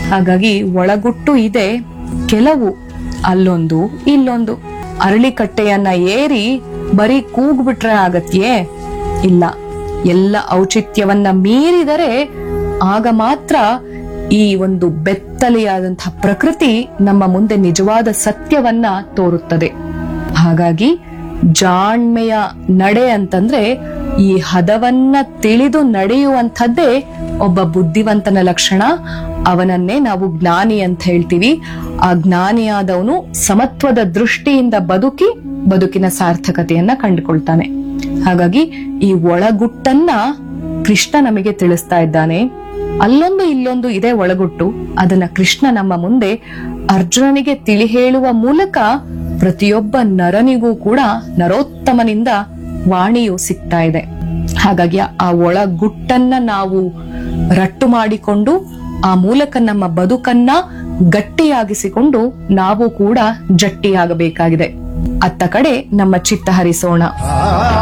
ಹಾಗಾಗಿ ಒಳಗುಟ್ಟು ಇದೆ ಕೆಲವು ಅಲ್ಲೊಂದು ಇಲ್ಲೊಂದು ಅರಳಿಕಟ್ಟೆಯನ್ನ ಏರಿ ಬರೀ ಕೂಗ್ಬಿಟ್ರೆ ಆಗತ್ಯೇ ಇಲ್ಲ ಎಲ್ಲ ಔಚಿತ್ಯವನ್ನ ಮೀರಿದರೆ ಆಗ ಮಾತ್ರ ಈ ಒಂದು ಬೆತ್ತಲೆಯಾದಂತಹ ಪ್ರಕೃತಿ ನಮ್ಮ ಮುಂದೆ ನಿಜವಾದ ಸತ್ಯವನ್ನ ತೋರುತ್ತದೆ ಹಾಗಾಗಿ ಜಾಣ್ಮೆಯ ನಡೆ ಅಂತಂದ್ರೆ ಈ ಹದವನ್ನ ತಿಳಿದು ನಡೆಯುವಂಥದ್ದೇ ಒಬ್ಬ ಬುದ್ಧಿವಂತನ ಲಕ್ಷಣ ಅವನನ್ನೇ ನಾವು ಜ್ಞಾನಿ ಅಂತ ಹೇಳ್ತೀವಿ ಆ ಜ್ಞಾನಿಯಾದವನು ಸಮತ್ವದ ದೃಷ್ಟಿಯಿಂದ ಬದುಕಿ ಬದುಕಿನ ಸಾರ್ಥಕತೆಯನ್ನ ಕಂಡುಕೊಳ್ತಾನೆ ಹಾಗಾಗಿ ಈ ಒಳಗುಟ್ಟನ್ನ ಕೃಷ್ಣ ನಮಗೆ ತಿಳಿಸ್ತಾ ಇದ್ದಾನೆ ಅಲ್ಲೊಂದು ಇಲ್ಲೊಂದು ಇದೆ ಒಳಗುಟ್ಟು ಅದನ್ನ ಕೃಷ್ಣ ನಮ್ಮ ಮುಂದೆ ಅರ್ಜುನನಿಗೆ ತಿಳಿ ಹೇಳುವ ಮೂಲಕ ಪ್ರತಿಯೊಬ್ಬ ನರನಿಗೂ ಕೂಡ ನರೋತ್ತಮನಿಂದ ವಾಣಿಯು ಸಿಗ್ತಾ ಇದೆ ಹಾಗಾಗಿ ಆ ಒಳಗುಟ್ಟನ್ನ ನಾವು ರಟ್ಟು ಮಾಡಿಕೊಂಡು ಆ ಮೂಲಕ ನಮ್ಮ ಬದುಕನ್ನ ಗಟ್ಟಿಯಾಗಿಸಿಕೊಂಡು ನಾವು ಕೂಡ ಜಟ್ಟಿಯಾಗಬೇಕಾಗಿದೆ ಅತ್ತ ಕಡೆ ನಮ್ಮ ಚಿತ್ತ ಹರಿಸೋಣ